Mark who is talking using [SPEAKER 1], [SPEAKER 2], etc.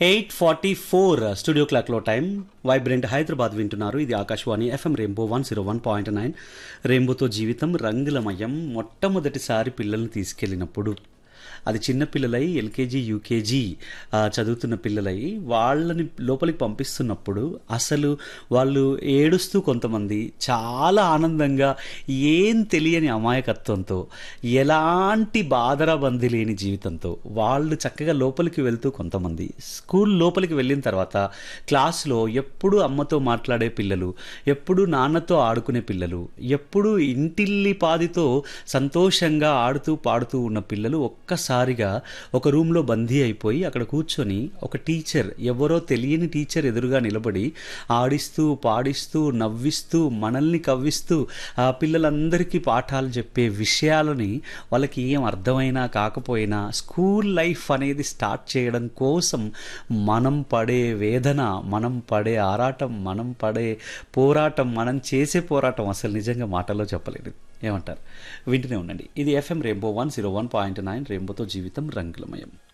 [SPEAKER 1] eight forty four studio క్లాక్లో time vibrant Hyderabad వింటున్నారు ఇది Akashvani FM rainbow one zero one point nine రెయిన్బోతో జీవితం రంగులమయం మొట్టమొదటిసారి పిల్లల్ని తీసుకెళ్ళినప్పుడు అది చిన్న పిల్లలై ఎల్కేజీ యూకేజీ ఆ, చదువుతున్న పిల్లలై వాళ్ళని లోపలికి పంపిస్తున్నప్పుడు అసలు వాళ్ళు ఏడుస్తూ కొంతమంది చాలా ఆనందంగా ఏం తెలియని అమాయకత్వంతో ఎలాంటి బాధరాబంది లేని జీవితంతో వాళ్ళు చక్కగా లోపలికి వెళ్తూ కొంతమంది స్కూల్ లోపలికి వెళ్ళిన తర్వాత క్లాస్లో ఎప్పుడు అమ్మతో మాట్లాడే పిల్లలు ఎప్పుడు నాన్నతో ఆడుకునే పిల్లలు ఎప్పుడు ఇంటిల్లి పాదితో సంతోషంగా ఆడుతూ పాడుతూ ఉన్న పిల్లలు ఒక్కసారిగా ఒక రూమ్లో బందీ అయిపోయి అక్కడ కూర్చొని ఒక టీచర్ ఎవరో తెలియని టీచర్ ఎదురుగా నిలబడి ఆడిస్తూ పాడిస్తూ నవ్విస్తూ మనల్ని కవ్విస్తూ ఆ పిల్లలందరికీ పాఠాలు చెప్పే విషయాలని వాళ్ళకి ఏం అర్థమైనా కాకపోయినా స్కూల్ లైఫ్ అనేది స్టార్ట్ చేయడం కోసం మనం పడే వేదన మనం పడే ఆరాటం మనం పడే పోరాటం మనం చేసే పోరాటం అసలు నిజంగా మాటల్లో చెప్పలేదు ఏమంటారు వింటూనే ఉండండి ఇది FM rainbow one zero one point nine రెయిన్బోతో జీవితం రంగులమయం